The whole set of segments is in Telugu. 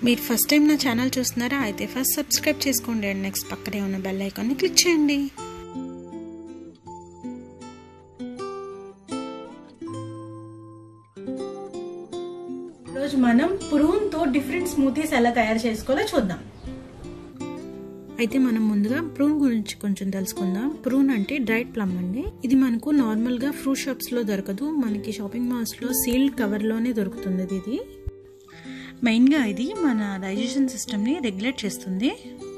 మీరు ఫస్ట్ టైం నా ఛానల్ చూస్తున్నారా అయితే ఫస్ట్ సబ్స్క్రైబ్ చేసుకోండి అండ్ నెక్స్ట్ పక్కనే ఉన్న బెల్ ఐకాన్ని క్లిక్ చేయండి రోజు మనం పురువుతో డిఫరెంట్ స్మూతీస్ ఎలా తయారు చేసుకోవాలో చూద్దాం అయితే మనం ముందుగా ప్రూన్ గురించి కొంచెం తెలుసుకుందాం ప్రూన్ అంటే డ్రైడ్ ప్లమ్ అండి ఇది మనకు నార్మల్గా ఫ్రూట్ షాప్స్లో దొరకదు మనకి షాపింగ్ మాల్స్లో సీల్డ్ కవర్లోనే దొరుకుతుంది ఇది మెయిన్గా ఇది మన డైజెషన్ సిస్టమ్ని రెగ్యులేట్ చేస్తుంది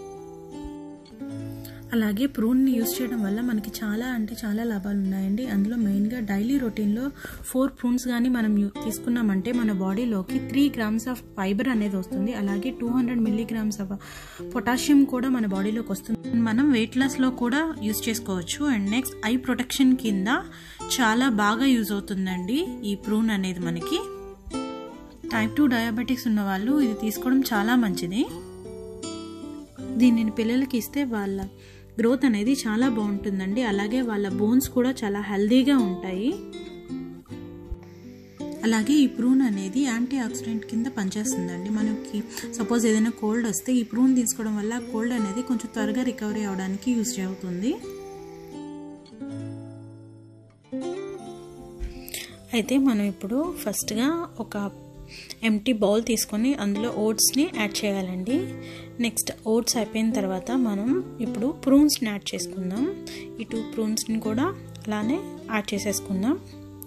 అలాగే ప్రూన్ని యూస్ చేయడం వల్ల మనకి చాలా అంటే చాలా లాభాలు ఉన్నాయండి అందులో మెయిన్గా డైలీ రొటీన్లో ఫోర్ ప్రూన్స్ కానీ మనం తీసుకున్నామంటే మన బాడీలోకి త్రీ గ్రామ్స్ ఆఫ్ ఫైబర్ అనేది వస్తుంది అలాగే two hundred milligrams of potassium కూడా మన బాడీలోకి వస్తుంది మనం వెయిట్ లాస్లో కూడా యూస్ చేసుకోవచ్చు అండ్ నెక్స్ట్ ఐ ప్రొటెక్షన్ కింద చాలా బాగా యూజ్ అవుతుందండి ఈ ప్రూన్ అనేది మనకి టైప్ టూ డయాబెటిక్స్ ఉన్న వాళ్ళు ఇది తీసుకోవడం చాలా మంచిది దీనిని పిల్లలకి ఇస్తే వాళ్ళ గ్రోత్ అనేది చాలా బాగుంటుందండి అలాగే వాళ్ళ బోన్స్ కూడా చాలా హెల్దీగా ఉంటాయి అలాగే ఈ ప్రూన్ అనేది యాంటీ ఆక్సిడెంట్ కింద పనిచేస్తుందండి మనకి సపోజ్ ఏదైనా కోల్డ్ వస్తే ఈ ప్రూన్ తీసుకోవడం వల్ల కోల్డ్ అనేది కొంచెం త్వరగా రికవరీ అవడానికి యూజ్ అవుతుంది అయితే మనం ఇప్పుడు ఫస్ట్గా ఒక ఎంటీ బౌల్ తీసుకొని అందులో ఓట్స్ని యాడ్ చేయాలండి నెక్స్ట్ ఓట్స్ అయిపోయిన తర్వాత మనం ఇప్పుడు ప్రూన్స్ని యాడ్ చేసుకుందాం ఈ టూ ప్రూన్స్ని కూడా అలానే యాడ్ చేసేసుకుందాం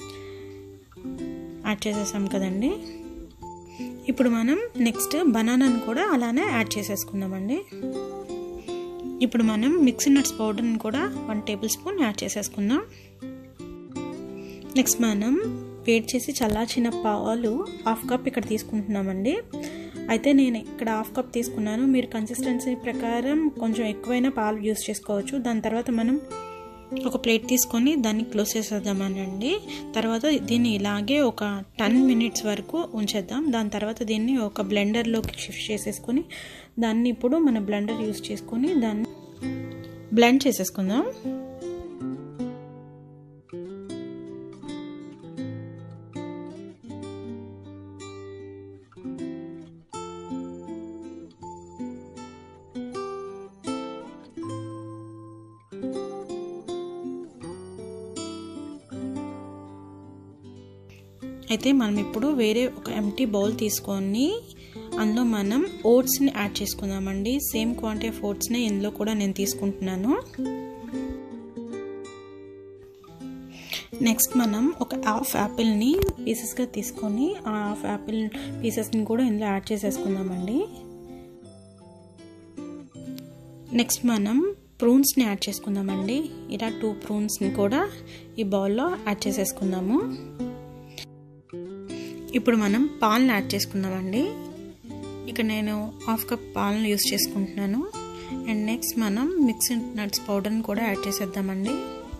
యాడ్ చేసేసాం కదండి ఇప్పుడు మనం నెక్స్ట్ బనానాని కూడా అలానే యాడ్ చేసేసుకుందామండి ఇప్పుడు మనం మిక్సీ నట్స్ పౌడర్ని కూడా వన్ టేబుల్ స్పూన్ యాడ్ చేసేసుకుందాం నెక్స్ట్ మనం వేడి చేసి చల్లార్చిన పాలు హాఫ్ కప్ ఇక్కడ తీసుకుంటున్నామండి అయితే నేను ఇక్కడ హాఫ్ కప్ తీసుకున్నాను మీరు కన్సిస్టెన్సీ ప్రకారం కొంచెం ఎక్కువైనా పాలు యూస్ చేసుకోవచ్చు దాని తర్వాత మనం ఒక ప్లేట్ తీసుకొని దాన్ని క్లోజ్ చేసేద్దామనండి తర్వాత దీన్ని ఇలాగే ఒక టెన్ మినిట్స్ వరకు ఉంచేద్దాం దాని తర్వాత దీన్ని ఒక బ్లెండర్లోకి షిఫ్ట్ చేసేసుకొని దాన్ని ఇప్పుడు మన బ్లెండర్ యూస్ చేసుకొని దాన్ని బ్లెండ్ చేసేసుకుందాం అయితే మనం ఇప్పుడు వేరే ఒక ఎంటీ బౌల్ తీసుకొని అందులో మనం ఓట్స్ని యాడ్ చేసుకుందామండి సేమ్ క్వాంటిటీ ఆఫ్ ఓట్స్ని ఇందులో కూడా నేను తీసుకుంటున్నాను నెక్స్ట్ మనం ఒక హాఫ్ యాపిల్ని పీసెస్గా తీసుకొని ఆ హాఫ్ యాపిల్ పీసెస్ని కూడా ఇందులో యాడ్ చేసేసుకుందామండి నెక్స్ట్ మనం ప్రూన్స్ని యాడ్ చేసుకుందామండి ఇలా టూ ప్రూన్స్ని కూడా ఈ బౌల్లో యాడ్ చేసేసుకుందాము ఇప్పుడు మనం పాలను యాడ్ చేసుకుందామండి ఇక్కడ నేను హాఫ్ కప్ పాలను యూస్ చేసుకుంటున్నాను అండ్ నెక్స్ట్ మనం మిక్స్డ్ నట్స్ పౌడర్ని కూడా యాడ్ చేసేద్దామండి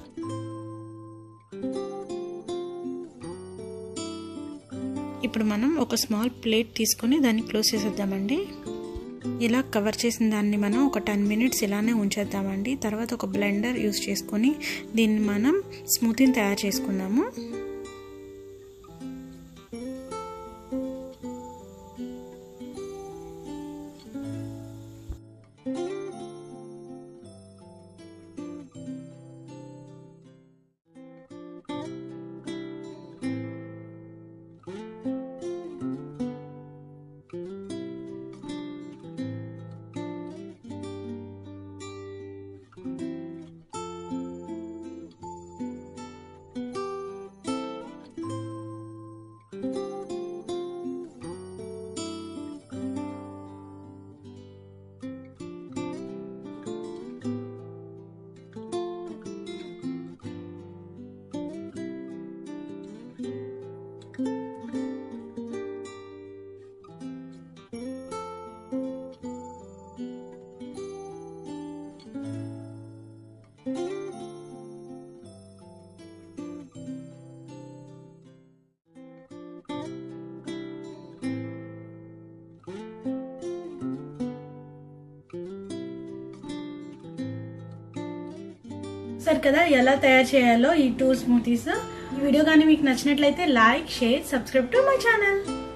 ఇప్పుడు మనం ఒక స్మాల్ ప్లేట్ తీసుకొని దాన్ని క్లోజ్ చేసేద్దామండి ఇలా కవర్ చేసిన దాన్ని మనం ఒక టెన్ మినిట్స్ ఇలానే ఉంచేద్దామండి తర్వాత ఒక బ్లెండర్ యూస్ చేసుకొని దీన్ని మనం స్మూతీని తయారు చేసుకుందాము సరే కదా ఎలా తయారు చేయాలో ఈ టూ స్మూతీస్ ఈ వీడియో కానీ మీకు నచ్చినట్లయితే like share subscribe to my channel